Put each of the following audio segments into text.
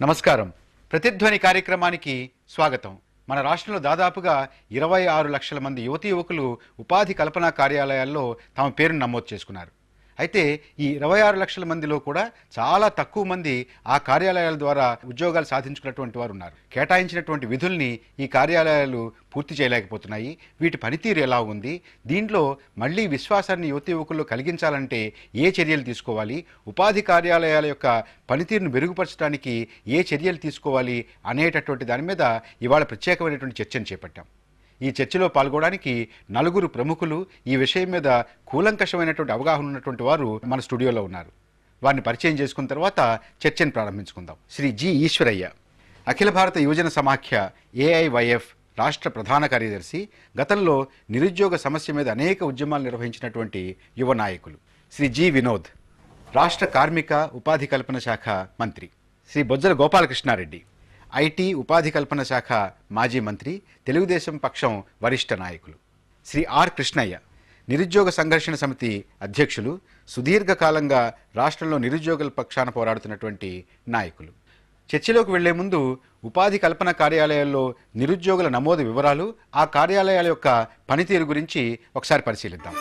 నమస్కారం ప్రతిధ్వని కార్యక్రమానికి స్వాగతం మన రాష్ట్రంలో దాదాపుగా ఇరవై ఆరు లక్షల మంది యువతీ యువకులు ఉపాధి కల్పన కార్యాలయాల్లో తమ పేరును నమోదు చేసుకున్నారు అయితే ఈ ఇరవై ఆరు లక్షల మందిలో కూడా చాలా తక్కువ మంది ఆ కార్యాలయాల ద్వారా ఉద్యోగాలు సాధించుకున్నటువంటి వారు ఉన్నారు కేటాయించినటువంటి విధుల్ని ఈ కార్యాలయాలు పూర్తి చేయలేకపోతున్నాయి వీటి పనితీరు ఎలా ఉంది దీంట్లో మళ్ళీ విశ్వాసాన్ని యువతి యువకుల్లో కలిగించాలంటే ఏ చర్యలు తీసుకోవాలి ఉపాధి కార్యాలయాల యొక్క పనితీరును మెరుగుపరచడానికి ఏ చర్యలు తీసుకోవాలి అనేటటువంటి దాని మీద ఇవాళ ప్రత్యేకమైనటువంటి చర్చను చేపట్టాం ఈ చర్చలో పాల్గొనడానికి నలుగురు ప్రముఖులు ఈ విషయం మీద కూలంకషమైనటువంటి అవగాహన ఉన్నటువంటి వారు మన స్టూడియోలో ఉన్నారు వారిని పరిచయం చేసుకున్న తర్వాత చర్చను ప్రారంభించుకుందాం శ్రీ జి ఈశ్వరయ్య అఖిల భారత యువజన సమాఖ్య ఏఐవైఎఫ్ రాష్ట్ర ప్రధాన కార్యదర్శి గతంలో నిరుద్యోగ సమస్య మీద అనేక ఉద్యమాలు నిర్వహించినటువంటి యువ నాయకులు శ్రీ జి వినోద్ రాష్ట్ర కార్మిక ఉపాధి కల్పన శాఖ మంత్రి శ్రీ బొజ్జల గోపాలకృష్ణారెడ్డి ఐటీ ఉపాధి కల్పన శాఖ మాజీ మంత్రి తెలుగుదేశం పక్షం వరిష్ఠ నాయకులు శ్రీ ఆర్ కృష్ణయ్య నిరుద్యోగ సంఘర్షణ సమితి అధ్యక్షులు సుదీర్ఘకాలంగా రాష్ట్రంలో నిరుద్యోగుల పక్షాన పోరాడుతున్నటువంటి నాయకులు చర్చలోకి వెళ్లే ముందు ఉపాధి కల్పన కార్యాలయాల్లో నిరుద్యోగుల నమోదు వివరాలు ఆ కార్యాలయాల యొక్క పనితీరు గురించి ఒకసారి పరిశీలిద్దాం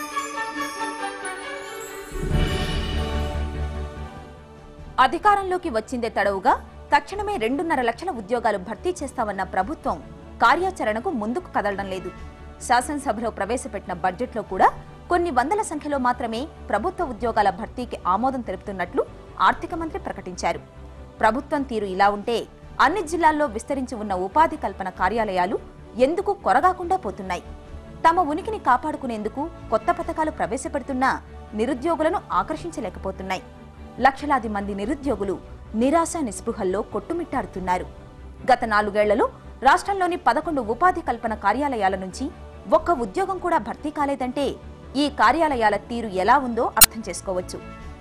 అధికారంలోకి వచ్చిందే తడవుగా తక్షణమే రెండున్నర లక్షల ఉద్యోగాలు భర్తీ చేస్తామన్న ప్రభుత్వం కార్యాచరణకు ముందుకు కదలడం లేదు శాసనసభలో ప్రవేశపెట్టిన బడ్జెట్లో కూడా కొన్ని వందల సంఖ్యలో మాత్రమే ప్రభుత్వ ఉద్యోగాల భర్తీకి ఆమోదం తెలుపుతున్నట్లు ఆర్థిక మంత్రి ప్రకటించారు ప్రభుత్వం తీరు ఇలా ఉంటే అన్ని జిల్లాల్లో విస్తరించి ఉన్న ఉపాధి కల్పన కార్యాలయాలు ఎందుకు కొరగాకుండా పోతున్నాయి తమ ఉనికిని కాపాడుకునేందుకు కొత్త పథకాలు ప్రవేశపెడుతున్నా నిరుద్యోగులను ఆకర్షించలేకపోతున్నాయి లక్షలాది మంది నిరుద్యోగులు నిరాశ నిస్పృహల్లో కొట్టుమిట్టాడుతున్నారు గత నాలుగేళ్లలో రాష్ట్రంలోని పదకొండు ఉపాధి కల్పన కార్యాలయాల నుంచి ఒక్క ఉద్యోగం కూడా భర్తీ కాలేదంటే ఈ కార్యాలయాల తీరు ఎలా ఉందో అర్థం చేసుకోవచ్చు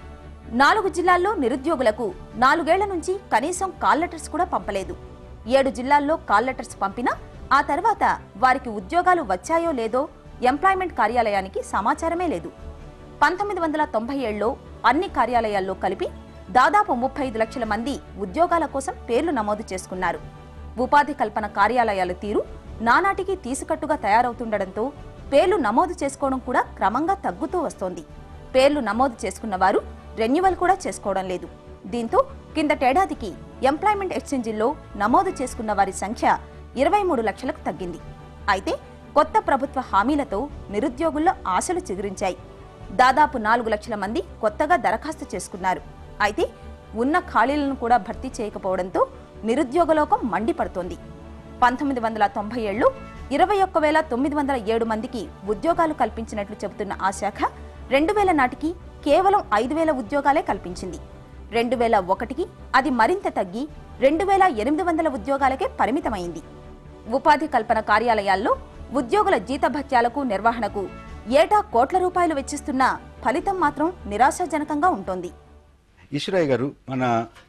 నాలుగు జిల్లాల్లో నిరుద్యోగులకు నాలుగేళ్ల నుంచి కనీసం కాల్ లెటర్స్ కూడా పంపలేదు ఏడు జిల్లాల్లో కాల్ లెటర్స్ పంపినా ఆ తర్వాత వారికి ఉద్యోగాలు వచ్చాయో లేదో ఎంప్లాయ్మెంట్ కార్యాలయానికి సమాచారమే లేదు పంతొమ్మిది వందల తొంభై ఏడులో అన్ని కార్యాలయాల్లో కలిపి దాదాపు ముప్పై ఐదు లక్షల మంది ఉద్యోగాల కోసం పేర్లు నమోదు చేసుకున్నారు ఉపాధి కల్పన కార్యాలయాల తీరు నానాటికి తీసుకట్టుగా తయారవుతుండటంతో పేర్లు నమోదు చేసుకోవడం కూడా క్రమంగా తగ్గుతూ వస్తోంది పేర్లు నమోదు చేసుకున్న వారు రెన్యువల్ కూడా చేసుకోవడం లేదు దీంతో కిందటేడాదికి ఎంప్లాయ్మెంట్ ఎక్స్చేంజిల్లో నమోదు చేసుకున్న వారి సంఖ్య ఇరవై మూడు లక్షలకు తగ్గింది అయితే కొత్త ప్రభుత్వ హామీలతో నిరుద్యోగుల్లో ఆశలు చిగురించాయి దాదాపు నాలుగు లక్షల మంది కొత్తగా దరఖాస్తు చేసుకున్నారు అయితే ఉన్న ఖాళీలను కూడా భర్తీ చేయకపోవడంతో నిరుద్యోగలోకం మండిపడుతోంది పంతొమ్మిది వందల తొంభై ఏళ్ళు ఇరవై ఒక్క వేల తొమ్మిది వందల ఏడు మందికి ఉద్యోగాలు కల్పించినట్లు చెబుతున్న ఆ శాఖ రెండు వేల నాటికి కేవలం ఐదు వేల ఉద్యోగాలే కల్పించింది రెండు వేల ఒకటికి అది మరింత తగ్గి రెండు వేల ఎనిమిది వందల ఉద్యోగాలకే పరిమితమైంది ఉపాధి కల్పన కార్యాలయాల్లో ఉద్యోగుల జీతభత్యాలకు నిర్వహణకు ఏటా కోట్ల రూపాయలు వెచ్చిస్తున్నా ఫలితం మాత్రం నిరాశాజనకంగా ఉంటోంది ఈశ్వరయ్య గారు మన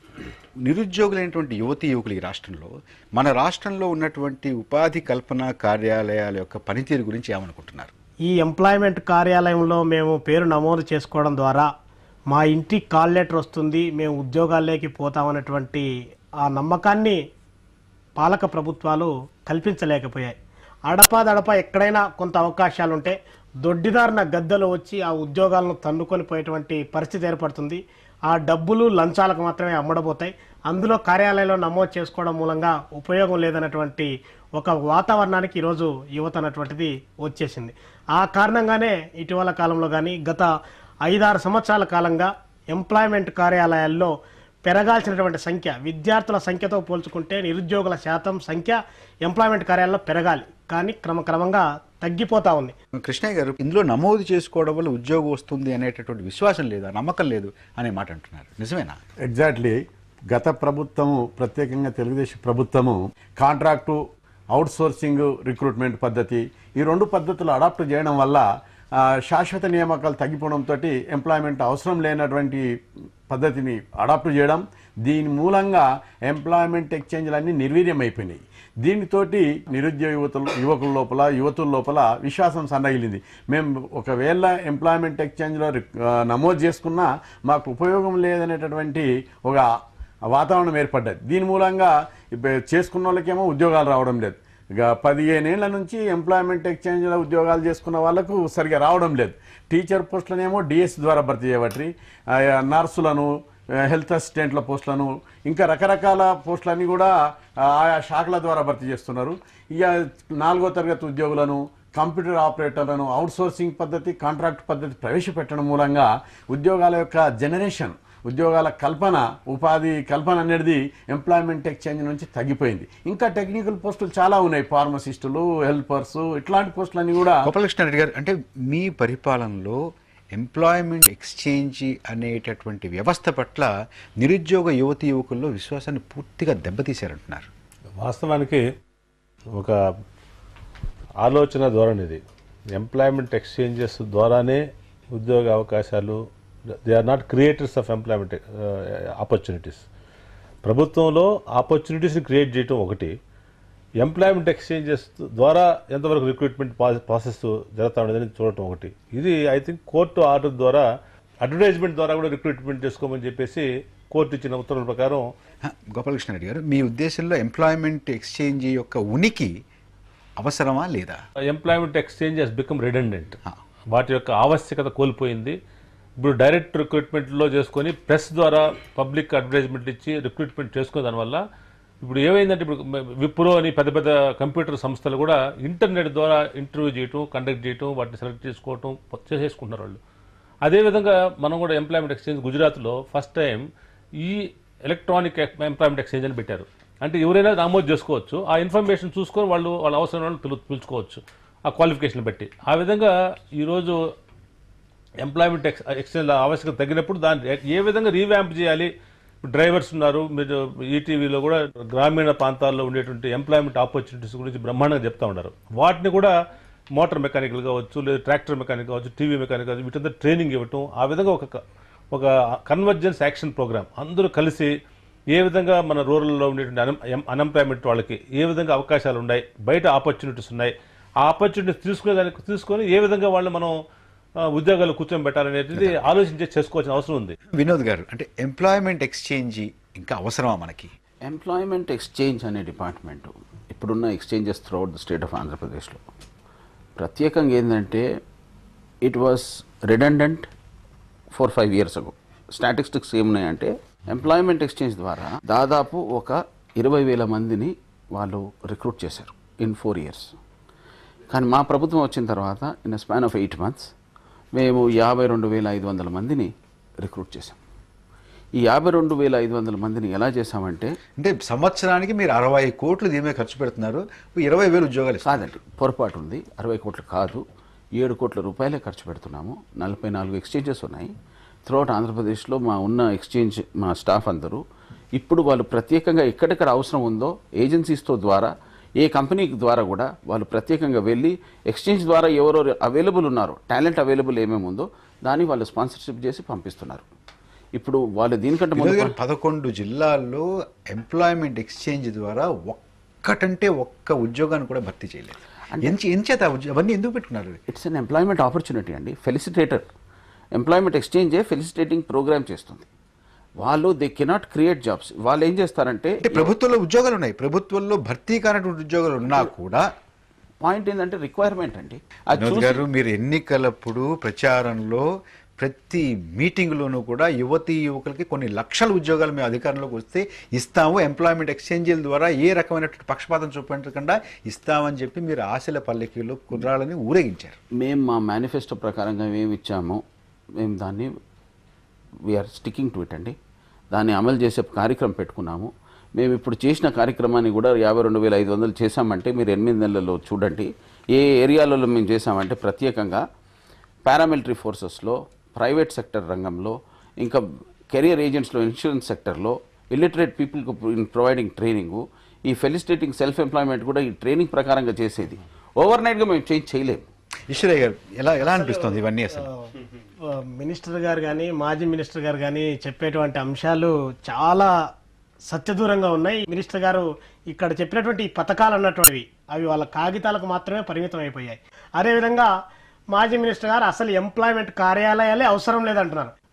నిరుద్యోగులైనటువంటి యువతీ యువకులు ఈ రాష్ట్రంలో మన రాష్ట్రంలో ఉన్నటువంటి ఉపాధి కల్పన కార్యాలయాల యొక్క పనితీరు గురించి ఏమనుకుంటున్నారు ఈ ఎంప్లాయ్మెంట్ కార్యాలయంలో మేము పేరు నమోదు చేసుకోవడం ద్వారా మా ఇంటికి కాల్ లెటర్ వస్తుంది మేము ఉద్యోగాల్లోకి పోతామనేటువంటి ఆ నమ్మకాన్ని పాలక ప్రభుత్వాలు కల్పించలేకపోయాయి అడపాదడప ఎక్కడైనా కొంత అవకాశాలు ఉంటే దొడ్డిదారిన గద్దెలు వచ్చి ఆ ఉద్యోగాలను తన్నుకొని పోయేటువంటి పరిస్థితి ఏర్పడుతుంది ఆ డబ్బులు లంచాలకు మాత్రమే అమ్మడబోతాయి అందులో కార్యాలయంలో నమోదు చేసుకోవడం మూలంగా ఉపయోగం లేదన్నటువంటి ఒక వాతావరణానికి ఈరోజు యువత అన్నటువంటిది వచ్చేసింది ఆ కారణంగానే ఇటీవల కాలంలో కానీ గత ఐదారు సంవత్సరాల కాలంగా ఎంప్లాయ్మెంట్ కార్యాలయాల్లో పెరగాల్సినటువంటి సంఖ్య విద్యార్థుల సంఖ్యతో పోల్చుకుంటే నిరుద్యోగుల శాతం సంఖ్య ఎంప్లాయ్మెంట్ కార్యాలయంలో పెరగాలి కానీ క్రమక్రమంగా తగ్గిపోతా ఉంది కృష్ణయ్య గారు ఇందులో నమోదు చేసుకోవడం వల్ల ఉద్యోగం వస్తుంది అనేటటువంటి విశ్వాసం లేదా నమ్మకం లేదు అనే మాట అంటున్నారు నిజమేనా ఎగ్జాక్ట్లీ గత ప్రభుత్వము ప్రత్యేకంగా తెలుగుదేశం ప్రభుత్వము కాంట్రాక్టు అవుట్ సోర్సింగ్ రిక్రూట్మెంట్ పద్ధతి ఈ రెండు పద్ధతులు అడాప్ట్ చేయడం వల్ల ఆ, శాశ్వత నియామకాలు తగ్గిపోవడంతో ఎంప్లాయ్మెంట్ అవసరం లేనటువంటి పద్ధతిని అడాప్ట్ చేయడం దీని మూలంగా ఎంప్లాయ్మెంట్ ఎక్స్చేంజ్లన్నీ నిర్వీర్యం అయిపోయినాయి దీనితోటి నిరుద్యోగ యువతుల యువకుల లోపల యువతుల లోపల విశ్వాసం సన్నగిలింది మేము ఒకవేళ ఎంప్లాయ్మెంట్ ఎక్స్చేంజ్లో రిక్- ఆ, నమోదు చేసుకున్నా మాకు ఉపయోగం లేదనేటటువంటి ఒక వాతావరణం ఏర్పడ్డది దీని మూలంగా ఇప్పుడు చేసుకున్న వాళ్ళకేమో ఉద్యోగాలు రావడం లేదు ఇక పదిహేనేళ్ల నుంచి ఎంప్లాయ్మెంట్ ఎక్స్చేంజ్లో ఉద్యోగాలు చేసుకున్న వాళ్ళకు సరిగా రావడం లేదు టీచర్ పోస్టులనేమో డిఎస్ ద్వారా భర్తీ చేయబట్టి ఆ, నర్సులను ఆ, హెల్త్ అసిస్టెంట్ల పోస్టులను ఇంకా రకరకాల పోస్టులన్నీ కూడా ఆ, ఆయా శాఖల ద్వారా భర్తీ చేస్తున్నారు ఇక నాలుగో తరగతి ఉద్యోగులను కంప్యూటర్ ఆపరేటర్లను అవుట్సోర్సింగ్ పద్ధతి కాంట్రాక్ట్ పద్ధతి ప్రవేశపెట్టడం మూలంగా ఉద్యోగాల యొక్క జనరేషన్ ఉద్యోగాల కల్పన ఉపాధి కల్పన అనేది ఎంప్లాయ్మెంట్ ఎక్స్చేంజ్ నుంచి తగ్గిపోయింది ఇంకా టెక్నికల్ పోస్టులు చాలా ఉన్నాయి ఫార్మసిస్టులు హెల్పర్స్ ఇట్లాంటి పోస్టులన్నీ కూడా గోపాలకృష్ణారెడ్డి గారు అంటే మీ పరిపాలనలో ఎంప్లాయ్మెంట్ ఎక్స్చేంజ్ అనేటటువంటి వ్యవస్థ పట్ల నిరుద్యోగ యువతి యువకుల్లో విశ్వాసాన్ని పూర్తిగా దెబ్బతీశారంటున్నారు వాస్తవానికి ఒక ఆలోచన ధోరణి ఇది ఎంప్లాయ్మెంట్ ఎక్స్చేంజెస్ ద్వారానే ఉద్యోగ అవకాశాలు they are not creators of employment opportunities ప్రభుత్వంలో ఆపర్చునిటీస్ని క్రియేట్ చేయటం ఒకటి ఎంప్లాయ్మెంట్ ఎక్స్చేంజెస్ ద్వారా ఎంతవరకు రిక్రూట్మెంట్ ప్రాసెస్ జరుగుతూ ఉండేదని చూడటం ఒకటి ఇది ఐ థింక్ కోర్టు ఆర్డర్ ద్వారా అడ్వర్టైజ్మెంట్ ద్వారా కూడా రిక్రూట్మెంట్ చేసుకోమని చెప్పేసి కోర్టు ఇచ్చిన ఉత్తర్వుల ప్రకారం హ, గోపాలకృష్ణారెడ్డి గారు మీ ఉద్దేశంలో ఎంప్లాయ్మెంట్ ఎక్స్చేంజ్ యొక్క ఉనికి అవసరమా లేదా employment exchange has become redundant వాటి యొక్క ఆవశ్యకత కోల్పోయింది ఇప్పుడు డైరెక్ట్ రిక్రూట్మెంట్లో చేసుకొని ప్రెస్ ద్వారా పబ్లిక్ అడ్వర్టైజ్మెంట్ ఇచ్చి రిక్రూట్మెంట్ చేసుకునే దానివల్ల ఇప్పుడు ఏమైందంటే ఇప్పుడు మ- విప్రో అని పెద్ద పెద్ద కంప్యూటర్ సంస్థలు కూడా ఇంటర్నెట్ ద్వారా ఇంటర్వ్యూ చేయటం కండక్ట్ చేయటం వాటిని సెలెక్ట్ చేసుకోవటం చేసేసుకుంటున్నారు వాళ్ళు అదేవిధంగా మనం కూడా ఎంప్లాయ్మెంట్ ఎక్స్చేంజ్ గుజరాత్లో ఫస్ట్ టైం ఈ ఎలక్ట్రానిక్ ఎంప్లాయ్మెంట్ ఎక్స్చేంజ్ అని పెట్టారు అంటే ఎవరైనా నమోదు చేసుకోవచ్చు ఆ ఇన్ఫర్మేషన్ చూసుకొని వాళ్ళు వాళ్ళ అవసరం వాళ్ళని పిలు పిలుచుకోవచ్చు ఆ క్వాలిఫికేషన్ బట్టి ఆ విధంగా ఈరోజు ఎంప్లాయ్మెంట్ ఎక్స్ ఎక్స్చేంజ్ ఆవశ్యకత తగ్గినప్పుడు దాన్ని ఏ- ఏ విధంగా రీవ్యాంప్ చేయాలి ఇప్పుడు డ్రైవర్స్ ఉన్నారు మీరు ఈటీవీలో కూడా గ్రామీణ ప్రాంతాల్లో ఉండేటువంటి ఎంప్లాయ్మెంట్ ఆపర్చునిటీస్ గురించి బ్రహ్మాండంగా చెప్తా ఉన్నారు వాటిని కూడా మోటార్ మెకానికల్ కావచ్చు లేదా ట్రాక్టర్ మెకానిక్ కావచ్చు టీవీ మెకానిక్ కావచ్చు వీటంతా ట్రైనింగ్ ఇవ్వటం ఆ విధంగా ఒక క- ఒక కన్వర్జెన్స్ యాక్షన్ ప్రోగ్రామ్ అందరూ కలిసి ఏ విధంగా మన రూరల్లో ఉండేటువంటి అన్ అన్ఎంప్లాయ్మెంట్ వాళ్ళకి ఏ విధంగా అవకాశాలు ఉన్నాయి బయట ఆపర్చునిటీస్ ఉన్నాయి ఆ ఆపర్చునిటీస్ తీసుకునే దానికి తీసుకొని ఏ విధంగా వాళ్ళు మనం ఆ, ఉద్యోగాలు కూర్చొని పెట్టాలనేది ఆలోచించే చేసుకోవాల్సిన అవసరం ఉంది వినోద్ గారు అంటే ఎంప్లాయ్మెంట్ ఎక్స్చేంజ్ ఇంకా అవసరమా మనకి ఎంప్లాయ్మెంట్ ఎక్స్చేంజ్ అనే డిపార్ట్మెంట్ ఇప్పుడున్న exchanges throughout the state of ఆంధ్రప్రదేశ్లో ప్రత్యేకంగా ఏంటంటే it was redundant four five years ago statistics ఏమున్నాయంటే ఎంప్లాయ్మెంట్ ఎక్స్చేంజ్ ద్వారా దాదాపు ఒక ఇరవై వేల మందిని వాళ్ళు రిక్రూట్ చేశారు ఇన్ ఫోర్ ఇయర్స్ కానీ మా ప్రభుత్వం వచ్చిన తర్వాత in span of eight months మేము యాభై రెండు వేల ఐదు వందల మందిని రిక్రూట్ చేశాం ఈ యాభై రెండు వేల ఐదు వందల మందిని ఎలా చేశామంటే అంటే సంవత్సరానికి మీరు అరవై కోట్లు దీని మీద ఖర్చు పెడుతున్నారు ఇరవై వేలు ఉద్యోగాలు ఇస్తారు. కాదండి పొరపాటు ఉంది అరవై కోట్లు కాదు ఏడు కోట్ల రూపాయలే ఖర్చు పెడుతున్నాము నలభై నాలుగు ఎక్స్చేంజెస్ ఉన్నాయి త్రూఅవుట్ ఆంధ్రప్రదేశ్లో మా ఉన్న ఎక్స్చేంజ్ మా స్టాఫ్ అందరూ ఇప్పుడు వాళ్ళు ప్రత్యేకంగా ఎక్కడెక్కడ అవసరం ఉందో ఏజెన్సీస్తో ద్వారా ఏ కంపెనీ ద్వారా కూడా వాళ్ళు ప్రత్యేకంగా వెళ్ళి ఎక్స్చేంజ్ ద్వారా ఎవరో అవైలబుల్ ఉన్నారో టాలెంట్ అవైలబుల్ ఏమేమి ఉందో దాన్ని వాళ్ళు స్పాన్సర్షిప్ చేసి పంపిస్తున్నారు ఇప్పుడు వాళ్ళు దీనికంటే వినోద్ ముందు గారు పదకొండు జిల్లాల్లో ఎంప్లాయ్మెంట్ ఎక్స్చేంజ్ ద్వారా ఒక్కటంటే ఒక్క ఉద్యోగాన్ని కూడా భర్తీ చేయలేదు ఎంచి ఎంచేత ఆ ఉద్యో- అవన్నీ ఎందుకు పెట్టుకున్నారు ఇట్స్ అన్ ఎంప్లాయ్మెంట్ ఆపర్చునిటీ అండి facilitator employment exchange facilitating programme చేస్తుంది వాళ్ళు దే కెనాట్ క్రియేట్ జాబ్స్ వాళ్ళు ఏం చేస్తారంటే అంటే ప్రభుత్వంలో ఉద్యోగాలు ఉన్నాయి ప్రభుత్వంలో భర్తీ కానటువంటి ఉద్యోగాలు ఉన్నా కూడా పాయింట్ ఏంటంటే రిక్వైర్మెంట్ అండి అది వినోద్ చూసి గారు మీరు ఎన్నికలప్పుడు ప్రచారంలో ప్రతి మీటింగ్లోనూ కూడా యువతి యువకులకి కొన్ని లక్షల ఉద్యోగాలు మేము అధికారంలోకి వస్తే ఇస్తాము ఎంప్లాయ్మెంట్ ఎక్స్చేంజీల ద్వారా ఏ రకమైనటువంటి పక్షపాతం చూపించకుండా ఇస్తామని చెప్పి మీరు ఆశల పల్లెకీలో కుర్రాళ్ళని ఊరేగించారు మేము మా మేనిఫెస్టో ప్రకారంగా ఏమి ఇచ్చామో మేము దాన్ని వీఆర్ స్టిక్కింగ్ టు ఇట్ అండి దాన్ని అమలు చేసే కార్యక్రమం పెట్టుకున్నాము మేము ఇప్పుడు చేసిన కార్యక్రమాన్ని కూడా యాభై రెండు వేల ఐదు వందలు చేశామంటే మీరు ఎనిమిది నెలల్లో చూడండి ఏ ఏరియాలలో మేము చేశామంటే ప్రత్యేకంగా పారామిలిటరీ ఫోర్సెస్లో ప్రైవేట్ సెక్టర్ రంగంలో ఇంకా కెరియర్ ఏజెంట్స్లో ఇన్సూరెన్స్ సెక్టర్లో ఇల్లిటరేట్ పీపుల్కి ఇన్ ప్రొవైడింగ్ ట్రైనింగ్ ఈ ఫెలిసిటేటింగ్ సెల్ఫ్ ఎంప్లాయ్మెంట్ కూడా ఈ ట్రైనింగ్ ప్రకారంగా చేసేది ఓవర్ నైట్గా మేము చేంజ్ చేయలేము ఈశ్వరయ్య గారు ఎలా ఎలా అనిపిస్తుంది ఇవన్నీ అసలు ఆ, మినిస్టర్ గారు కానీ మాజీ మినిస్టర్ గారు కానీ చెప్పేటువంటి అంశాలు చాలా సత్యదూరంగా ఉన్నాయి మినిస్టర్ గారు ఇక్కడ చెప్పినటువంటి ఈ పథకాలు అన్నటువంటివి అవి వాళ్ళ కాగితాలకు మాత్రమే పరిమితం అయిపోయాయి అదేవిధంగా మాజీ మినిస్టర్ గారు అసలు ఎంప్లాయ్మెంట్ కార్యాలయాలే అవసరం లేదంటున్నారు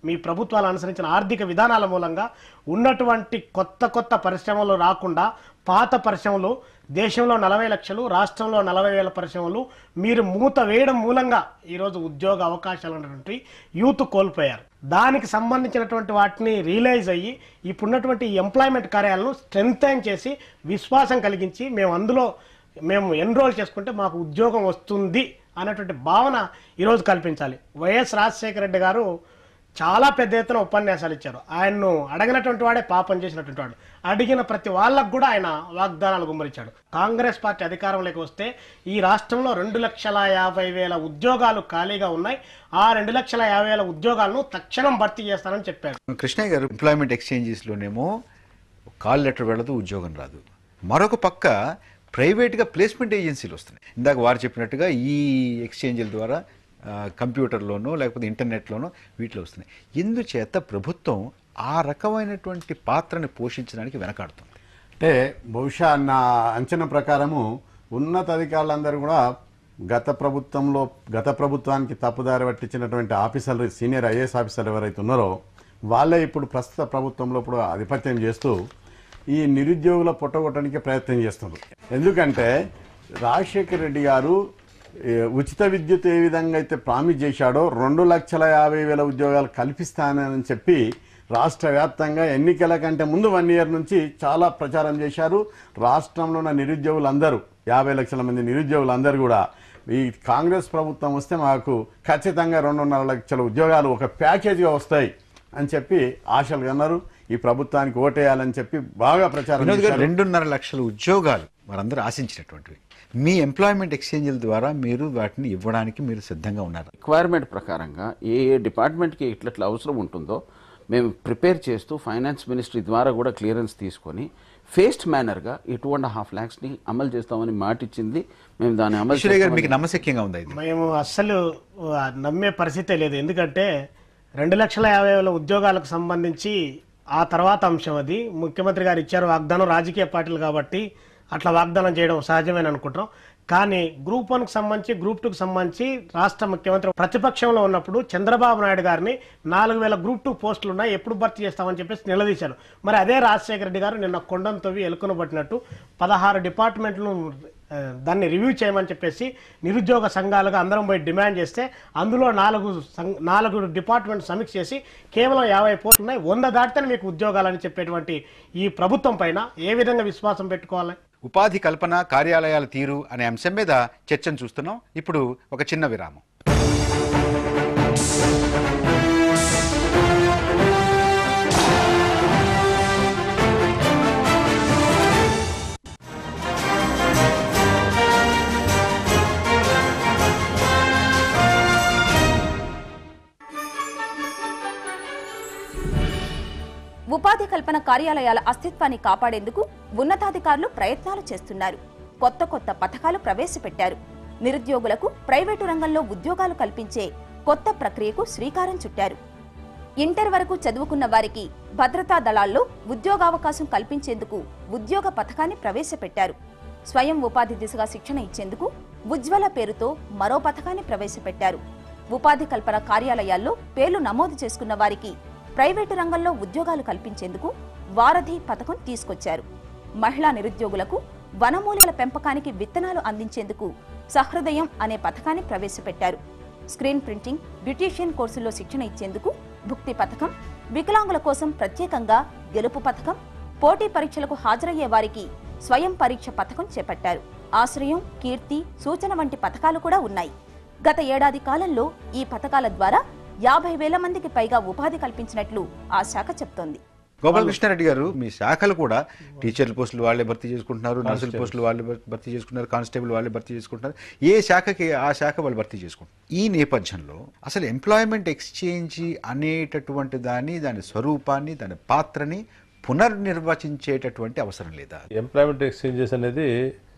మీ ప్రభుత్వాలు అనుసరించిన ఆర్థిక విధానాల మూలంగా ఉన్నటువంటి కొత్త కొత్త పరిశ్రమలు రాకుండా పాత పరిశ్రమలు దేశంలో నలభై లక్షలు రాష్ట్రంలో నలభై వేల పరిశ్రమలు మీరు మూత వేయడం మూలంగా ఈరోజు ఉద్యోగ అవకాశాలు ఉన్నటువంటి యూత్ కోల్పోయారు దానికి సంబంధించినటువంటి వాటిని రియలైజ్ అయ్యి ఇప్పుడున్నటువంటి ఎంప్లాయ్మెంట్ కార్యాలను స్ట్రెంగ్తైన్ చేసి విశ్వాసం కలిగించి మేము అందులో మేము ఎన్రోల్ చేసుకుంటే మాకు ఉద్యోగం వస్తుంది అనేటువంటి భావన ఈరోజు కల్పించాలి వైఎస్ రాజశేఖర రెడ్డి గారు చాలా పెద్ద ఎత్తున ఉపన్యాసాలు ఇచ్చారు ఆయన్ను అడగినటువంటి వాడే పాపం చేసినటువంటి వాడు అడిగిన ప్రతి వాళ్ళకు కూడా ఆయన వాగ్దానాలు గుమ్మరించాడు కాంగ్రెస్ పార్టీ అధికారంలోకి వస్తే ఈ రాష్ట్రంలో రెండు లక్షల యాభై వేల ఉద్యోగాలు ఖాళీగా ఉన్నాయి ఆ రెండు లక్షల యాభై వేల ఉద్యోగాలను తక్షణం భర్తీ చేస్తానని చెప్పాడు కృష్ణయ్య గారు ఎంప్లాయ్మెంట్ ఎక్స్చేంజెస్లోనేమో కాల్ లెటర్ వెళ్ళదు ఉద్యోగం రాదు మరొక పక్క ప్రైవేట్గా ప్లేస్మెంట్ ఏజెన్సీలు వస్తున్నాయి ఇందాక వారు చెప్పినట్టుగా ఈ ఎక్స్చేంజ్ల ద్వారా ఆ, కంప్యూటర్లోనో లేకపోతే ఇంటర్నెట్లోనో వీటిలో వస్తున్నాయి ఇందుచేత ప్రభుత్వం ఆ రకమైనటువంటి పాత్రని పోషించడానికి వెనకాడుతుంది అంటే బహుశా నా అంచనా ప్రకారము ఉన్నత అధికారులందరూ కూడా గత ప్రభుత్వంలో గత ప్రభుత్వానికి తప్పుదారి పట్టించినటువంటి ఆఫీసర్లు సీనియర్ ఐఏఎస్ ఆఫీసర్లు ఎవరైతే ఉన్నారో వాళ్ళే ఇప్పుడు ప్రస్తుత ప్రభుత్వంలో ఇప్పుడు ఆధిపత్యం చేస్తూ ఈ నిరుద్యోగుల పొట్టగొట్టడానికి ప్రయత్నం చేస్తున్నారు ఎందుకంటే రాజశేఖర్ రెడ్డి గారు ఏ, ఉచిత విద్యుత్ ఏ విధంగా అయితే ప్రామిస్ చేశాడో రెండు లక్షల యాభై వేల ఉద్యోగాలు కల్పిస్తానని చెప్పి రాష్ట్ర వ్యాప్తంగా ఎన్నికల కంటే ముందు వన్ ఇయర్ నుంచి చాలా ప్రచారం చేశారు రాష్ట్రంలో ఉన్న నిరుద్యోగులందరూ యాభై లక్షల మంది నిరుద్యోగులందరూ కూడా ఈ కాంగ్రెస్ ప్రభుత్వం వస్తే మాకు ఖచ్చితంగా రెండున్నర లక్షల ఉద్యోగాలు ఒక ప్యాకేజీగా వస్తాయి అని చెప్పి ఆశలు కన్నారు ఈ ప్రభుత్వానికి ఓటేయాలని చెప్పి బాగా ప్రచారం వినోద్ గారు చేశారు. రెండున్నర లక్షల ఉద్యోగాలు వారందరూ ఆశించినటువంటివి మీ ఎంప్లాయ్మెంట్ ఎక్స్చేంజ్ల ద్వారా మీరు వాటిని ఇవ్వడానికి మీరు సిద్ధంగా ఉన్నారు రిక్వైర్మెంట్ ప్రకారంగా ఏ ఏ డిపార్ట్మెంట్కి ఇట్లా ఇట్లా అవసరం ఉంటుందో మేము ప్రిపేర్ చేస్తూ ఫైనాన్స్ మినిస్ట్రీ ద్వారా కూడా క్లియరెన్స్ తీసుకొని ఫేస్ట్ మేనర్గా ఈ టూ అండ్ హాఫ్ ల్యాక్స్ని అమలు చేస్తామని మాట ఇచ్చింది మేము దాన్ని అమలు ఈశ్వరయ్య గారు చేస్తామని- మీకు నమ్మశక్యంగా ఉందా ఇది మేము అస్సలు ఆ, నమ్మే పరిస్థితే లేదు ఎందుకంటే రెండు లక్షల యాభై వేల ఉద్యోగాలకు సంబంధించి ఆ తర్వాత అంశం అది ముఖ్యమంత్రి గారు ఇచ్చారు వాగ్దానం రాజకీయ పార్టీలు కాబట్టి అట్లా వాగ్దానం చేయడం సహజమేని అనుకుంటున్నాం కానీ గ్రూప్ వన్కి సంబంధించి గ్రూప్ టూకి సంబంధించి రాష్ట్ర ముఖ్యమంత్రి ప్రతిపక్షంలో ఉన్నప్పుడు చంద్రబాబు నాయుడు గారిని నాలుగు వేల గ్రూప్ టూ పోస్టులు ఉన్నాయి ఎప్పుడు భర్తీ చేస్తామని చెప్పేసి నిలదీశారు మరి అదే రాజశేఖర రెడ్డి గారు నిన్న కొండం తవ్వి ఎలుకను పట్టినట్టు పదహారు డిపార్ట్మెంట్లు ఆ, దాన్ని రివ్యూ చేయమని చెప్పేసి నిరుద్యోగ సంఘాలుగా అందరం పోయి డిమాండ్ చేస్తే అందులో నాలుగు సం- నాలుగు డిపార్ట్మెంట్ సమీక్ష చేసి కేవలం యాభై పోస్టులు ఉన్నాయి వంద దాటితేనే మీకు ఉద్యోగాలని చెప్పేటువంటి ఈ ప్రభుత్వం పైన ఏ విధంగా విశ్వాసం పెట్టుకోవాలి ఉపాధి కల్పన కార్యాలయాల తీరు అనే అంశం మీద చర్చను చూస్తున్నాం ఇప్పుడు ఒక చిన్న విరామం ఉపాధి కల్పన కార్యాలయాల అస్తిత్వాన్ని కాపాడేందుకు ఉన్నతాధికారులు ప్రయత్నాలు చేస్తున్నారు కొత్త కొత్త పథకాలు ప్రవేశపెట్టారు నిరుద్యోగులకు ప్రైవేటు రంగంలో ఉద్యోగాలు కల్పించే కొత్త ప్రక్రియకు శ్రీకారం చుట్టారు ఇంటర్ వరకు చదువుకున్న వారికి భద్రతా దళాల్లో ఉద్యోగావకాశం కల్పించేందుకు ఉద్యోగ పథకాన్ని ప్రవేశపెట్టారు స్వయం ఉపాధి దిశగా శిక్షణ ఇచ్చేందుకు ఉజ్వల పేరుతో మరో పథకాన్ని ప్రవేశపెట్టారు ఉపాధి కల్పన కార్యాలయాల్లో పేర్లు నమోదు చేసుకున్న వారికి ప్రైవేటు రంగంలో ఉద్యోగాలు కల్పించేందుకు వారధి పథకం తీసుకొచ్చారు మహిళా నిరుద్యోగులకు వనమూలికల పెంపకానికి విత్తనాలు అందించేందుకు సహృదయం అనే పథకాన్ని ప్రవేశపెట్టారు స్క్రీన్ ప్రింటింగ్ బ్యూటీషియన్ కోర్సుల్లో శిక్షణ ఇచ్చేందుకు భుక్తి పథకం వికలాంగుల కోసం ప్రత్యేకంగా గెలుపు పథకం పోటీ పరీక్షలకు హాజరయ్యే వారికి స్వయం పరీక్ష పథకం చేపట్టారు ఆశ్రయం కీర్తి సూచన వంటి పథకాలు కూడా ఉన్నాయి గత ఏడాది కాలంలో ఈ పథకాల ద్వారా యాభై వేల మందికి పైగా ఉపాధి కల్పించినట్లు ఆ శాఖ చెప్తోంది గోపాలకృష్ణారెడ్డి గారు మీ శాఖలు కూడా టీచర్ల పోస్టులు వాళ్ళే భర్తీ చేసుకుంటున్నారు నర్సుల పోస్టులు వాళ్ళే భర్- భర్తీ చేసుకుంటున్నారు కానిస్టేబుల్ వాళ్ళే భర్తీ చేసుకుంటున్నారు ఏ శాఖకి ఆ శాఖ వాళ్ళు భర్తీ చేసుకుంటారు ఈ నేపథ్యంలో అసలు ఎంప్లాయ్మెంట్ ఎక్స్చేంజ్ అనేటటువంటి దాన్ని దాని స్వరూపాన్ని దాని పాత్రని పునర్నిర్వచించేటటువంటి అవసరం లేదా ఎంప్లాయ్మెంట్ ఎక్స్చేంజెస్ అనేది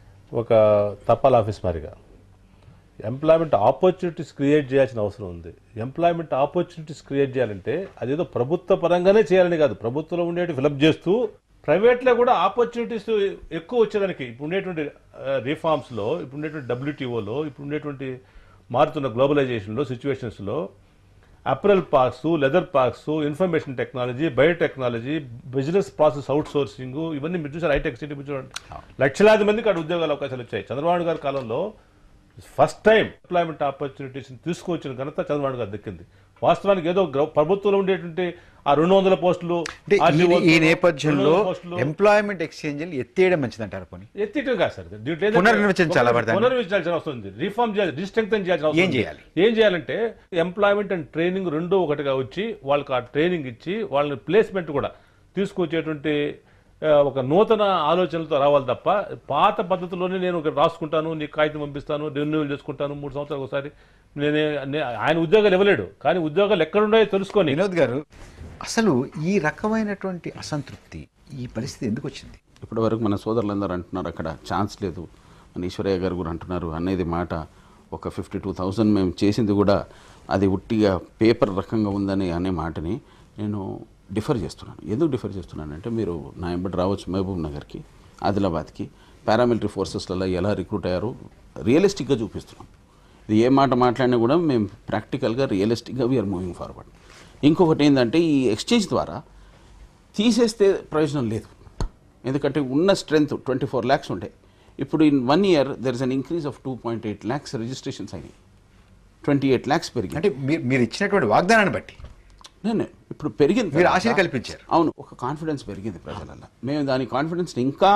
ఒక తపాల్ ఆఫీస్ మారిగా ఎంప్లాయ్మెంట్ ఆపర్చునిటీస్ క్రియేట్ చేయాల్సిన అవసరం ఉంది ఎంప్లాయ్మెంట్ ఆపర్చునిటీస్ క్రియేట్ చేయాలంటే అదేదో ప్రభుత్వ పరంగానే చేయాలని కాదు ప్రభుత్వంలో ఉండేవి ఫిలప్ చేస్తూ ప్రైవేట్లో కూడా ఆపర్చునిటీస్ ఎక్కువ వచ్చేదానికి ఇప్పుడు ఉండేటువంటి రిఫార్మ్స్లో ఇప్పుడు ఉండేటువంటి డబ్ల్యూటీఓలో ఇప్పుడు ఉండేటువంటి మారుతున్న గ్లోబలైజేషన్లో సిచ్యువేషన్స్లో apparel parks leather parks information technology biotechnology business process outsourcing ఇవన్నీ మీరు చూసారు హైటెక్ సిటీ మీరు చూడండి లక్షలాది మందికి అక్కడ ఉద్యోగాల అవకాశాలు వచ్చాయి చంద్రబాబు గారి కాలంలో ఫస్ట్ టైం ఎంప్లాయ్మెంట్ ఆపర్చునిటీస్ తీసుకొచ్చిన ఘనత చంద్రబాబు గారు దక్కింది వాస్తవానికి ఏదో గ్రౌ- ప్రభుత్వంలో ఉండేటువంటి ఆ రెండు వందల పోస్టులు అంటే ఈ- RTO ఈ నేపథ్యంలో 200 పోస్టులు ఎంప్లాయ్మెంట్ ఎక్స్చేంజ్లు ఎత్తేయడం మంచిదంటారు పోనీ ఎత్తిటం కాదు సార్ దీంట్లో ఏంటంటే పునర్నిర్వచించాలా మరి దాన్ని? పునర్నిర్వచించాల్సిన అవసరం ఉంది రిఫార్మ్ చేయాలి రిస్ట్రెంగ్తన్ చేయాల్సిన అవసరం ఏం ఉంది. చేయాలి? ఏం చేయాలంటే ఎంప్లాయ్మెంట్ అండ్ ట్రైనింగ్ రెండో ఒకటిగా వచ్చి వాళ్ళకి ఆ ట్రైనింగ్ ఇచ్చి వాళ్ళని ప్లేస్మెంట్ కూడా తీసుకొచ్చేటువంటి ఆ, ఒక నూతన ఆలోచనలతో రావాలి తప్ప పాత పద్ధతిలోనే నేను ఒక రాసుకుంటాను నీకు కాగితం పంపిస్తాను రెన్యూవల్ చేసుకుంటాను మూడు సంవత్సరాలు ఒకసారి నేనే నే- ఆయన ఉద్యోగాలు ఇవ్వలేడు కానీ ఉద్యోగాలు ఎక్కడున్నాయో తెలుసుకొని వినోద్ గారు అసలు ఈ రకమైనటువంటి అసంతృప్తి ఈ పరిస్థితి ఎందుకు వచ్చింది ఇప్పటి వరకు మన సోదరులందరూ అంటున్నారు అక్కడ ఛాన్స్ లేదు మన ఈశ్వరయ్య గారు కూడా అంటున్నారు అనేది మాట ఒక ఫిఫ్టీ టూ థౌజండ్ మేము చేసింది కూడా అది ఉట్టిగా పేపర్ రకంగా ఉందని అనే మాటని నేను డిఫర్ చేస్తున్నాను ఎందుకు డిఫర్ చేస్తున్నానంటే మీరు నా ఎంబడి రావచ్చు మహబూబ్ నగర్కి ఆదిలాబాద్కి పారామిలిటరీ ఫోర్సెస్లలో ఎలా రిక్రూట్ అయ్యారో రియలిస్టిక్గా చూపిస్తున్నాం ఇది ఏ మాట మాట్లాడినా కూడా మేము ప్రాక్టికల్గా రియలిస్టిక్గా వీఆర్ మూవింగ్ ఫార్వర్డ్ ఇంకొకటి ఏంటంటే ఈ ఎక్స్చేంజ్ ద్వారా తీసేస్తే ప్రయోజనం లేదు ఎందుకంటే ఉన్న స్ట్రెంగ్త్ ట్వంటీ ఫోర్ ల్యాక్స్ ఉండే ఇప్పుడు in one year there is an increase of two point eight lakhs registrations అయినాయి ట్వంటీ ఎయిట్ ల్యాక్స్ పెరిగింది అంటే మీరు మీరు ఇచ్చినటువంటి వాగ్దానాన్ని బట్టి నేను ఇప్పుడు పెరిగింది మీరు తర్వాత- ఆశలు కల్పించారు. అవును ఒక కాన్ఫిడెన్స్ పెరిగింది ప్రజలలో మేము దాని కాన్ఫిడెన్స్ ఇంకా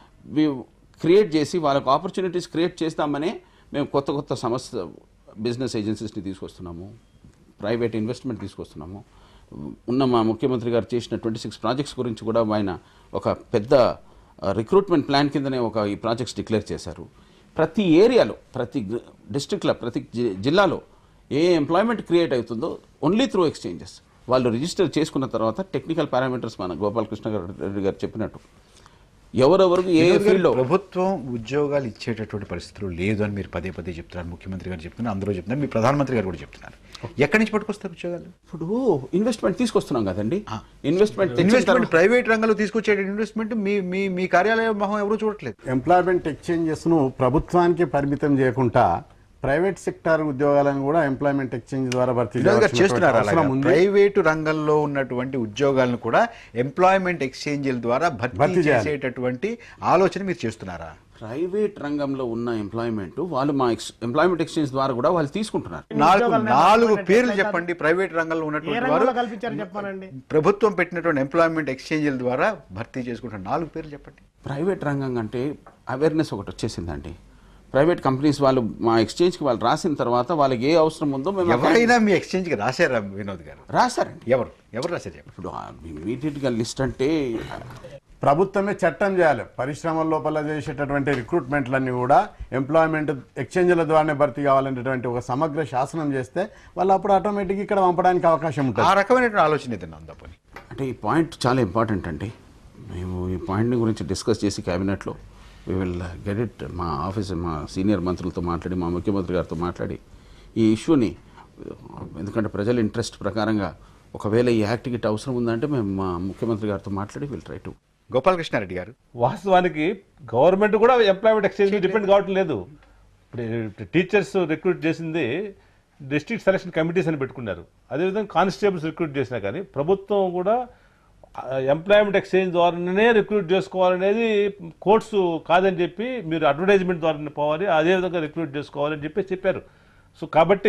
క్రియేట్ చేసి వాళ్ళకు ఆపర్చునిటీస్ క్రియేట్ చేస్తామనే మేము కొత్త కొత్త సంస్థ బిజినెస్ ఏజెన్సీస్ని తీసుకొస్తున్నాము ప్రైవేట్ ఇన్వెస్ట్మెంట్ తీసుకొస్తున్నాము ఉన్న మా ముఖ్యమంత్రి గారు చేసిన ట్వంటీ సిక్స్ ప్రాజెక్ట్స్ గురించి కూడా ఆయన ఒక పెద్ద రిక్రూట్మెంట్ ప్లాన్ కిందనే ఒక ఈ ప్రాజెక్ట్స్ డిక్లేర్ చేశారు ప్రతి ఏరియాలో ప్రతి డిస్ట్రిక్ట్లో ప్రతి జి- జిల్లాలో ఏ ఎంప్లాయ్మెంట్ క్రియేట్ అవుతుందో ఓన్లీ త్రూ ఎక్స్చేంజెస్ వాళ్ళు రిజిస్టర్ చేసుకున్న తర్వాత టెక్నికల్ పారామీటర్స్ మన గోపాలకృష్ణ గారు రెడ్డి గారు చెప్పినట్టు ఎవరెవరికి ఏ వినోద్ గారు, ఫీల్డ్లో ప్రభుత్వం ఉద్యోగాలు ఇచ్చేటటువంటి పరిస్థితులు లేదు అని మీరు పదే పదే చెప్తున్నారు ముఖ్యమంత్రి గారు చెప్తున్నారు అందరూ చెప్తున్నారు మీ ప్రధానమంత్రి గారు కూడా చెప్తున్నారు ఎక్కడి నుంచి పట్టుకొస్తారు ఉద్యోగాలు ఇప్పుడు ఇన్వెస్ట్మెంట్ తీసుకొస్తున్నాం కదండి ఇన్వెస్ట్మెంట్ తెచ్చిన ఇన్వెస్ట్మెంట్ తర్వాత- ప్రైవేట్ రంగంలో తీసుకొచ్చే ఇన్వెస్ట్మెంట్ మీ మీ మీ కార్యాలయ మొహం ఎవరు చూడట్లేదు ఎంప్లాయ్మెంట్ ఎక్స్చేంజెస్ను ప్రభుత్వానికి పరిమితం చేయకుండా ప్రైవేట్ సెక్టార్ ఉద్యోగాలను కూడా ఎంప్లాయ్మెంట్ ఎక్స్చేంజ్ ద్వారా భర్తీ వినోద్ గారు చేయాల్సినటువంటి చేస్తున్నారు అలాగా. అవసరం ఉంది ప్రైవేటు రంగంలో ఉన్నటువంటి ఉద్యోగాలను కూడా ఎంప్లాయ్మెంట్ ఎక్స్చేంజ్ల ద్వారా భర్తీ భర్తీ చేయాలి. చేసేటటువంటి ఆలోచన మీరు చేస్తున్నారా ప్రైవేట్ రంగంలో ఉన్న ఎంప్లాయ్మెంట్ వాళ్ళు మా ఎక్స్ ఎంప్లాయ్మెంట్ ఎక్స్చేంజ్ ద్వారా కూడా వాళ్ళు తీసుకుంటున్నారు నాలుగు ఉద్యోగాలు నాలుగు నెలకొల్పే పేర్లు ఎట్లయితే చెప్పండి ప్రైవేట్ రంగంలో ఏ ఉన్నటువంటి రంగంలో వారు కల్పించారు చెప్పానండి ప్రభుత్వం పెట్టినటువంటి ఎంప్లాయ్మెంట్ ఎక్స్చేంజ్ల ద్వారా భర్తీ చేసుకుంటున్న నాలుగు పేర్లు చెప్పండి ప్రైవేట్ రంగం అంటే అవేర్నెస్ ఒకటి వచ్చేసిందండి ప్రైవేట్ కంపెనీస్ వాళ్ళు మా ఎక్స్చేంజ్కి వాళ్ళు రాసిన తర్వాత వాళ్ళకి ఏ అవసరం ఉందో మేము ఎవరైనా మీ ఎక్స్చేంజ్కి రాశారా వినోద్ గారు రాశారండి ఎవరు ఎవరు రాశారు చెప్పండి ఇప్పుడు ఇమీడియట్గా లిస్ట్ అంటే ప్రభుత్వమే చట్టం చేయాలి పరిశ్రమల లోపల చేసేటటువంటి రిక్రూట్మెంట్లన్నీ కూడా ఎంప్లాయ్మెంట్ ఎక్స్చేంజ్ల ద్వారానే భర్తీ కావాలనేటువంటి ఒక సమగ్ర శాసనం చేస్తే వాళ్ళు అప్పుడు ఆటోమేటిక్ ఇక్కడ పంపడానికి అవకాశం ఆ ఉంటుంది రకమైనటువంటి ఆలోచన ఏదైనా ఉందా పోనీ అంటే ఈ పాయింట్ చాలా ఇంపార్టెంట్ అండి మేము ఈ పాయింట్ని గురించి డిస్కస్ చేసి క్యాబినెట్లో వి విల్ గెట్ ఇట్ మా ఆఫీస్ మా సీనియర్ మంత్రులతో మాట్లాడి మా ముఖ్యమంత్రి గారితో మాట్లాడి ఈ ఇష్యూని ఎందుకంటే ప్రజల ఇంట్రెస్ట్ ప్రకారంగా ఒకవేళ ఈ యాక్ట్కి ఇట్ అవసరం ఉందంటే మేము మా ముఖ్యమంత్రి గారితో మాట్లాడి విల్ ట్రై టు గోపాలకృష్ణారెడ్డి గారు వాస్తవానికి గవర్నమెంట్ కూడా ఎంప్లాయ్మెంట్ ఎక్స్చేంజ్ డిపెండ్ కావటం లేదు ఇప్పుడు టీచర్స్ రిక్రూట్ చేసింది డిస్ట్రిక్ట్ సెలక్షన్ కమిటీస్ అని పెట్టుకున్నారు అదేవిధంగా కానిస్టేబుల్స్ రిక్రూట్ చేసినా కానీ ప్రభుత్వం కూడా ఎంప్లాయ్మెంట్ ఎక్స్చేంజ్ ద్వారానే రిక్రూట్ చేసుకోవాలనేది కోర్సు కాదని చెప్పి మీరు అడ్వర్టైజ్మెంట్ ద్వారానే పోవాలి అదేవిధంగా రిక్రూట్ చేసుకోవాలని చెప్పి చెప్పారు సో కాబట్టి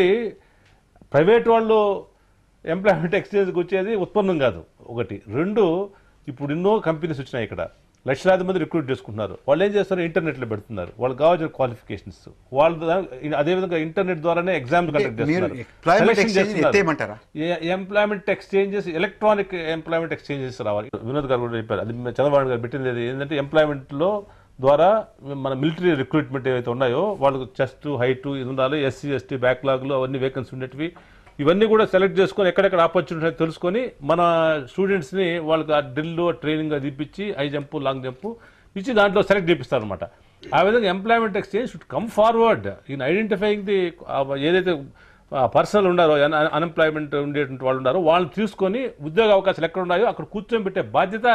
ప్రైవేట్ వాళ్ళు ఎంప్లాయ్మెంట్ ఎక్స్చేంజ్కి వచ్చేది ఉత్పన్నం కాదు ఒకటి రెండు ఇప్పుడు ఎన్నో కంపెనీస్ వచ్చినాయి ఇక్కడ లక్షలాది మంది రిక్రూట్ చేసుకుంటున్నారు వాళ్ళు ఏం చేస్తారు ఇంటర్నెట్లో పెడుతున్నారు వాళ్ళకి కావాల్సిన క్వాలిఫికేషన్స్ వాళ్ళ దా- అదేవిధంగా ఇంటర్నెట్ ద్వారానే ఎగ్జామ్స్ కండక్ట్ మీరు చేస్తున్నారు employment Selection exchange ని చేస్తున్నారు. ఎత్తేయమంటారా? Employment exchanges electronic employment exchanges రావాలి వినోద్ గారు కూడా చెప్పారు అది చంద్రబాబు గారు పెట్టింది అది ఏంటంటే ఎంప్లాయ్మెంట్లో ద్వారా మన మిలిటరీ రిక్రూట్మెంట్ ఏవైతే ఉన్నాయో వాళ్ళకు చెస్ట్ హైట్ ఇది ఉండాలి ఎస్సీ ఎస్టీ బ్యాక్లాగ్లు అవన్నీ వేకెన్సీ ఉండేటివి ఇవన్నీ కూడా సెలెక్ట్ చేసుకొని ఎక్కడెక్కడ ఆపర్చునిటీ తెలుసుకొని మన స్టూడెంట్స్ని వాళ్ళకి ఆ డ్రిల్ ట్రైనింగ్ అది ఇప్పించి హై జంప్ లాంగ్ జంప్ ఇచ్చి దాంట్లో సెలెక్ట్ చేపిస్తారు అనమాట ఆ విధంగా employment exchange should come forward in identifying the ఏదైతే పర్సనల్ ఉండారో అన్ఎంప్లాయ్మెంట్ ఉండేటువంటి వాళ్ళు ఉన్నారో వాళ్ళని తీసుకొని ఉద్యోగ అవకాశాలు ఎక్కడ ఉన్నాయో అక్కడ కూర్చొని పెట్టే బాధ్యత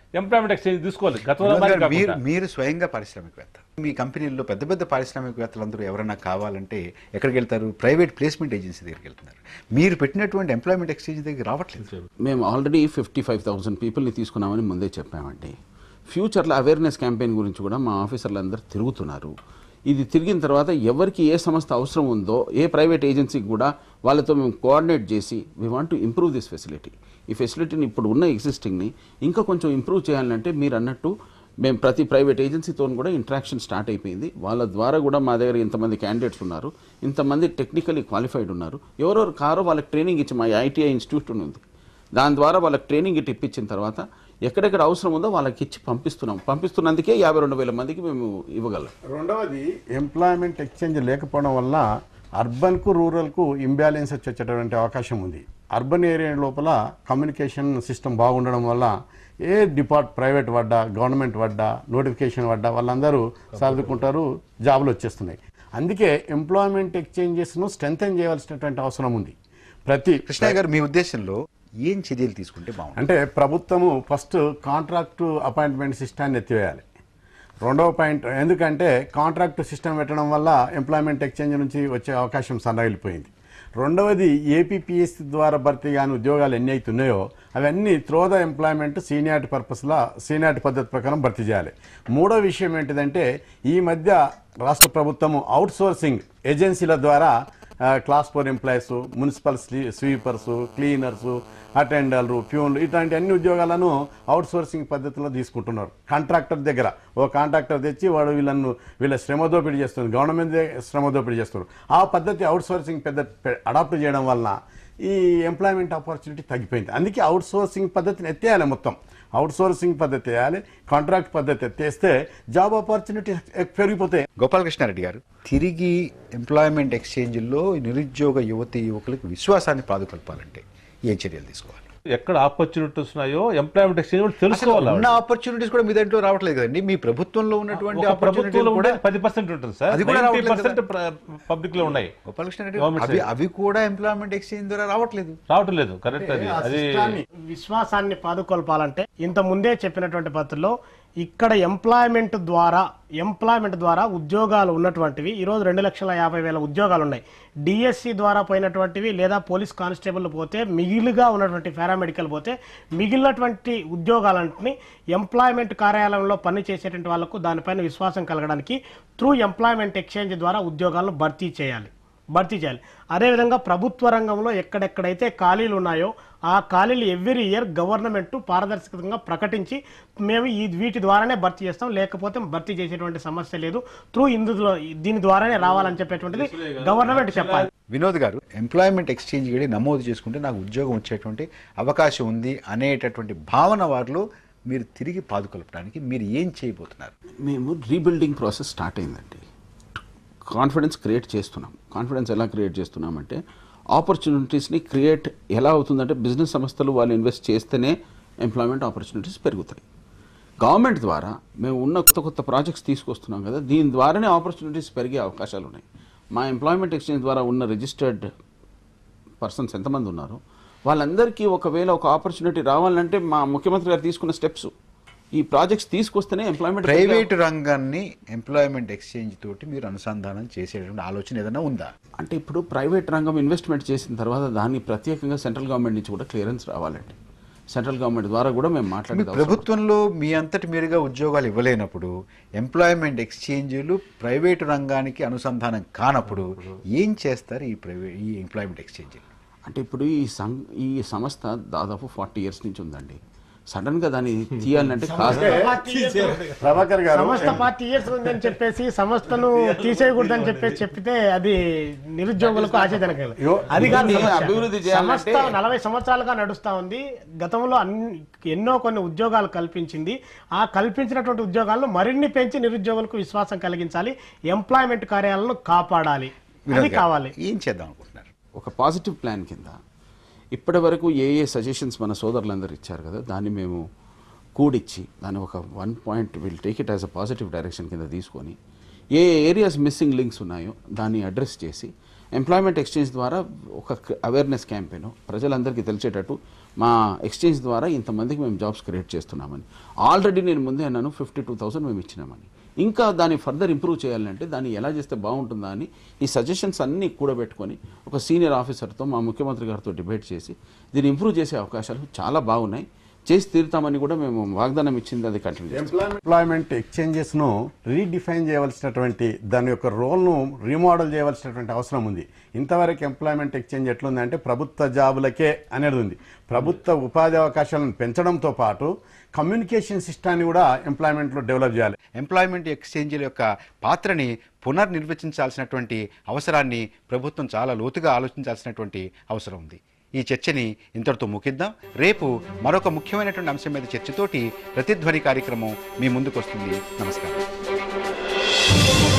ఎంప్లాయ్మెంట్ ఎక్స్చేంజ్ తీసుకోవాలి గతంలో వినోద్ మాదిరి గారు, మీరు కాకుండా. మీరు స్వయంగా పారిశ్రామికవేత్త మీ కంపెనీల్లో పెద్ద పెద్ద పారిశ్రామికవేత్తలందరూ ఎవరైనా కావాలంటే ఎక్కడికి వెళ్తారు ప్రైవేట్ ప్లేస్మెంట్ ఏజెన్సీ దగ్గరికి వెళ్తున్నారు మీరు పెట్టినటువంటి ఎంప్లాయ్మెంట్ ఎక్స్చేంజ్ దగ్గర రావట్లేదు మేము ఆల్రెడీ ఫిఫ్టీ ఫైవ్ థౌసండ్ పీపుల్ని తీసుకున్నామని ముందే చెప్పామండి ఫ్యూచర్లో అవేర్నెస్ క్యాంపెయిన్ గురించి కూడా మా ఆఫీసర్లు అందరూ తిరుగుతున్నారు ఇది తిరిగిన తర్వాత ఎవరికి ఏ సంస్థ అవసరం ఉందో ఏ ప్రైవేట్ ఏజెన్సీకి కూడా వాళ్ళతో మేము కోఆర్డినేట్ చేసి we want to improve this facility ఈ ఫెసిలిటీని ఇప్పుడు ఉన్న ఎగ్జిస్టింగ్ని ఇంకా కొంచెం ఇంప్రూవ్ చేయాలంటే మీరు అన్నట్టు మేము ప్రతి ప్రైవేట్ ఏజెన్సీతో కూడా ఇంట్రాక్షన్ స్టార్ట్ అయిపోయింది వాళ్ళ ద్వారా కూడా మా దగ్గర ఇంతమంది క్యాండిడేట్స్ ఉన్నారు ఇంతమంది టెక్నికలీ క్వాలిఫైడ్ ఉన్నారు ఎవరెవరు కారో వాళ్ళకి ట్రైనింగ్ ఇచ్చి మా ఐటీఐ ఇన్స్టిట్యూట్ ఉంది దాని ద్వారా వాళ్ళకి ట్రైనింగ్ ఇటు ఇప్పించిన తర్వాత ఎక్కడెక్కడ అవసరం ఉందో వాళ్ళకి ఇచ్చి పంపిస్తున్నాం పంపిస్తున్నందుకే యాభై రెండు వేల మందికి మేము ఇవ్వగలం రెండవది ఎంప్లాయ్మెంట్ ఎక్స్చేంజ్ లేకపోవడం వల్ల అర్బన్కు రూరల్కు ఇంబ్యాలెన్స్ వచ్చి వచ్చేటటువంటి అవకాశం ఉంది అర్బన్ ఏరియా లోపల కమ్యూనికేషన్ సిస్టమ్ బాగుండడం వల్ల ఏ డిపార్ట్ ప్రైవేట్ పడ్డా గవర్నమెంట్ పడ్డా నోటిఫికేషన్ పడ్డా వాళ్ళందరూ సర్దుకుంటారు జాబులు వచ్చేస్తున్నాయి అందుకే ఎంప్లాయ్మెంట్ ఎక్స్చేంజెస్ను స్ట్రెంగ్తన్ చేయవలసినటువంటి అవసరం ఉంది ప్రతి కృష్ణయ్య గారు మీ ఉద్దేశంలో ఏం చర్యలు తీసుకుంటే బాగుంటుంది అంటే ప్రభుత్వము ఫస్ట్ కాంట్రాక్టు అపాయింట్మెంట్ సిస్టాన్ని ఎత్తివేయాలి రెండవ పాయింట్ ఎందుకంటే కాంట్రాక్ట్ సిస్టమ్ పెట్టడం వల్ల ఎంప్లాయ్మెంట్ ఎక్స్చేంజ్ నుంచి వచ్చే అవకాశం సన్నగిలిపోయింది రెండవది ఏపీపీఎస్ ద్వారా భర్తీ కాని ఉద్యోగాలు ఎన్ని అయితే ఉన్నాయో అవన్నీ త్రో ద ఎంప్లాయ్మెంట్ సీనియారిటీ పర్పస్లా సీనియారిటీ పద్ధతి ప్రకారం భర్తీ చేయాలి మూడో విషయం ఏంటిదంటే ఈ మధ్య రాష్ట్ర ప్రభుత్వము అవుట్ సోర్సింగ్ ఏజెన్సీల ద్వారా ఆ, క్లాస్ ఫోర్ ఎంప్లాయీస్ మున్సిపల్ స్లీ- స్వీపర్స్ క్లీనర్స్ అటెండర్లు ప్యూన్లు ఇట్లాంటి అన్ని ఉద్యోగాలను అవుట్ సోర్సింగ్ పద్ధతిలో తీసుకుంటున్నారు కాంట్రాక్టర్ దగ్గర ఓ కాంట్రాక్టర్ తెచ్చి వాడు వీళ్ళను వీళ్ళ శ్రమ దోపిడీ చేస్తుంది గవర్నమెంట్ దే- శ్రమ దోపిడీ చేస్తున్నారు ఆ పద్ధతి అవుట్ సోర్సింగ్ పెద్ద అడాప్ట్ చేయడం వలన ఈ ఎంప్లాయ్మెంట్ ఆపర్చునిటీ తగ్గిపోయింది అందుకే అవుట్ సోర్సింగ్ పద్ధతిని ఎత్తేయాలి మొత్తం అవుట్ సోర్సింగ్ పద్ధతి వేయాలి కాంట్రాక్ట్ పద్ధతి ఎత్తేస్తే జాబ్ ఆపర్చునిటీ పెరిగిపోతాయి గోపాలకృష్ణారెడ్డి గారు తిరిగి ఎంప్లాయ్మెంట్ ఎక్స్చేంజ్లో నిరుద్యోగ యువతి యువకులకు విశ్వాసాన్ని ప్రాదుకొల్పాలంటే ఏం చర్యలు తీసుకోవాలి ఎక్కడ ఆపర్చునిటీస్ ఉన్నాయో ఎంప్లాయ్మెంట్ ఎక్స్చేంజ్ కూడా అసలు తెలుసుకోవాలి ఉన్న ఆపర్చునిటీస్ కూడా మీ దాంట్లో రావట్లేదు కదండి మీ ప్రభుత్వంలో ఉన్నటువంటి ఒక opportunities ప్రభుత్వంలో కూడా కూడా పది పర్సెంట్ ఉంటుంది సార్ అది కూడా నైన్టీ రావట్లేదు పర్సెంట్ పబ్లిక్ లో ఉన్నాయి గోపాలకృష్ణారెడ్డి Government అవి side. అవి కూడా ఎంప్లాయ్మెంట్ ఎక్స్చేంజ్ ద్వారా రావట్లేదు రావటం లేదు కరెక్ట్ అది ఆ అది సిస్టాన్ని, విశ్వాసాన్ని పాదుకొల్పాలంటే ఇంత ముందే చెప్పినటువంటి పద్ధతిలో ఇక్కడ ఎంప్లాయ్మెంట్ ద్వారా ఎంప్లాయ్మెంట్ ద్వారా ఉద్యోగాలు ఉన్నటువంటివి ఈరోజు రెండు లక్షల యాభై వేల ఉద్యోగాలు ఉన్నాయి డిఎస్సి ద్వారా పోయినటువంటివి లేదా పోలీస్ కానిస్టేబుల్ పోతే మిగిలిగా ఉన్నటువంటి పారామెడికల్ పోతే మిగిలినటువంటి ఉద్యోగాలని ఎంప్లాయ్మెంట్ కార్యాలయంలో పని చేసేటువంటి వాళ్ళకు దానిపైన విశ్వాసం కలగడానికి త్రూ ఎంప్లాయ్మెంట్ ఎక్స్చేంజ్ ద్వారా ఉద్యోగాలను భర్తీ చేయాలి భర్తీ చేయాలి అదేవిధంగా ప్రభుత్వ రంగంలో ఎక్కడెక్కడైతే ఖాళీలు ఉన్నాయో ఆ ఖాళీలు ఎవ్రీ ఇయర్ గవర్నమెంట్ పారదర్శకంగా ప్రకటించి మేము ఈ వీటి ద్వారానే భర్తీ చేస్తాం లేకపోతే భర్తీ చేసేటువంటి సమస్య లేదు త్రూ ఇందులో దీని ద్వారానే రావాలని చెప్పేటువంటిది గవర్నమెంట్ చెప్పాలి వినోద్ గారు ఎంప్లాయ్మెంట్ ఎక్స్చేంజ్ వెళ్ళి నమోదు చేసుకుంటే నాకు ఉద్యోగం వచ్చేటువంటి అవకాశం ఉంది అనేటటువంటి భావన వారిలో మీరు తిరిగి పాదుకొల్పడానికి మీరు ఏం చేయబోతున్నారు మేము రీబిల్డింగ్ ప్రాసెస్ స్టార్ట్ అయిందండి కాన్ఫిడెన్స్ క్రియేట్ చేస్తున్నాం కాన్ఫిడెన్స్ ఎలా క్రియేట్ చేస్తున్నామంటే ఆపర్చునిటీస్ని క్రియేట్ ఎలా అవుతుందంటే బిజినెస్ సంస్థలు వాళ్ళు ఇన్వెస్ట్ చేస్తేనే ఎంప్లాయ్మెంట్ ఆపర్చునిటీస్ పెరుగుతాయి గవర్నమెంట్ ద్వారా మేము ఉన్న కొత్త కొత్త ప్రాజెక్ట్స్ తీసుకొస్తున్నాం కదా దీని ద్వారానే ఆపర్చునిటీస్ పెరిగే అవకాశాలు ఉన్నాయి మా ఎంప్లాయ్మెంట్ ఎక్స్చేంజ్ ద్వారా ఉన్న రిజిస్టర్డ్ పర్సన్స్ ఎంతమంది ఉన్నారు వాళ్ళందరికీ ఒకవేళ ఒక ఆపర్చునిటీ రావాలంటే మా ముఖ్యమంత్రి గారు తీసుకున్న స్టెప్స్ ఈ ప్రాజెక్ట్స్ తీసుకొస్తేనే ఎంప్లాయ్మెంట్ ప్రైవేట్ రంగాన్ని ఎంప్లాయ్మెంట్ ఎక్స్చేంజ్ తోటి మీరు అనుసంధానం చేసేటువంటి ఆలోచన ఏదైనా ఉందా అంటే ఇప్పుడు ప్రైవేట్ రంగం ఇన్వెస్ట్మెంట్ చేసిన తర్వాత దాన్ని ప్రత్యేకంగా సెంట్రల్ గవర్నమెంట్ నుంచి కూడా క్లియరెన్స్ రావాలండి సెంట్రల్ గవర్నమెంట్ ద్వారా కూడా మేము మీ మాట్లాడేది అవసరం. ప్రభుత్వంలో మీ అంతటి మీరుగా ఉద్యోగాలు ఇవ్వలేనప్పుడు ఎంప్లాయ్మెంట్ ఎక్స్చేంజ్లు ప్రైవేటు రంగానికి అనుసంధానం కానప్పుడు ఏం చేస్తారు ఈ ప్రైవేట్ ఈ ఎంప్లాయ్మెంట్ ఎక్స్చేంజ్ అంటే ఇప్పుడు ఈ సం ఈ సంస్థ దాదాపు ఫార్టీ ఇయర్స్ నుంచి ఉందండి సడన్ గా దాన్ని తీయాలంటే కాస్త ప్రభాకర్ గారు సంస్థ పార్టీ ఇయర్స్ ఉందని చెప్పేసి సంస్థను తీసేయకూడదని చెప్పేసి చెప్పితే అది నిరుద్యోగులకు ఆశాజనకం యో, అది కాదు దీన్ని సమస్య. అభివృద్ధి చేయాలంటే- సంస్థ నలభై సంవత్సరాలుగా నడుస్తా ఉంది గతంలో అన్ని ఎన్నో కొన్ని ఉద్యోగాలు కల్పించింది ఆ కల్పించినటువంటి ఉద్యోగాలను మరిన్ని పెంచి నిరుద్యోగులకు విశ్వాసం కలిగించాలి ఎంప్లాయ్మెంట్ కార్యాలను కాపాడాలి అది వినోద్ గారు, కావాలి ఏం చేద్దాం అనుకుంటున్నారు ఒక పాజిటివ్ ప్లాన్ కింద ఇప్పటి వరకు ఏ ఏ సజెషన్స్ మన సోదరులందరూ ఇచ్చారు కదా దాన్ని మేము కూడిచ్చి దాన్ని ఒక one point will take it as a positive direction కింద తీసుకొని ఏ ఏరియాస్ మిస్సింగ్ లింక్స్ ఉన్నాయో దాన్ని అడ్రస్ చేసి ఎంప్లాయ్మెంట్ ఎక్స్చేంజ్ ద్వారా ఒక అవేర్నెస్ క్యాంపెయిన్ ప్రజలందరికీ తెలిసేటట్టు మా ఎక్స్చేంజ్ ద్వారా ఇంతమందికి మేము జాబ్స్ క్రియేట్ చేస్తున్నామని ఆల్రెడీ నేను ముందే అన్నాను ఫిఫ్టీ టూ థౌసండ్ మేము ఇచ్చినామని ఇంకా దాన్ని ఫర్దర్ ఇంప్రూవ్ చేయాలంటే దాన్ని ఎలా చేస్తే బాగుంటుందా అని ఈ సజెషన్స్ అన్నీ కూడబెట్టుకొని ఒక సీనియర్ ఆఫీసర్తో మా ముఖ్యమంత్రి గారితో డిబేట్ చేసి దీన్ని ఇంప్రూవ్ చేసే అవకాశాలు చాలా బాగున్నాయి చేసి తీరుతామని కూడా మేము వాగ్దానం ఇచ్చింది అది కంటిన్యూ చేస్తాం ఎంప్లాయ్మెంట్ ఎక్స్చేంజెస్ను రీడిఫైన్ చేయవలసినటువంటి దాని యొక్క రోల్ను రీమోడల్ చేయవలసినటువంటి అవసరం ఉంది ఇంతవరకు ఎంప్లాయ్మెంట్ ఎక్స్చేంజ్ ఎట్లుందంటే ప్రభుత్వ జాబులకే అనేది ఉంది ప్రభుత్వ ఉపాధి అవకాశాలను పెంచడంతో పాటు కమ్యూనికేషన్ సిస్టాన్ని కూడా ఎంప్లాయ్మెంట్లో డెవలప్ చేయాలి ఎంప్లాయ్మెంట్ ఎక్స్చేంజీల యొక్క పాత్రని పునర్నిర్వచించాల్సినటువంటి అవసరాన్ని ప్రభుత్వం చాలా లోతుగా ఆలోచించాల్సినటువంటి అవసరం ఉంది ఈ చర్చని ఇంతటితో ముగిద్దాం రేపు మరొక ముఖ్యమైనటువంటి అంశం మీద చర్చతోటి ప్రతిధ్వని కార్యక్రమం మీ ముందుకు వస్తుంది నమస్కారం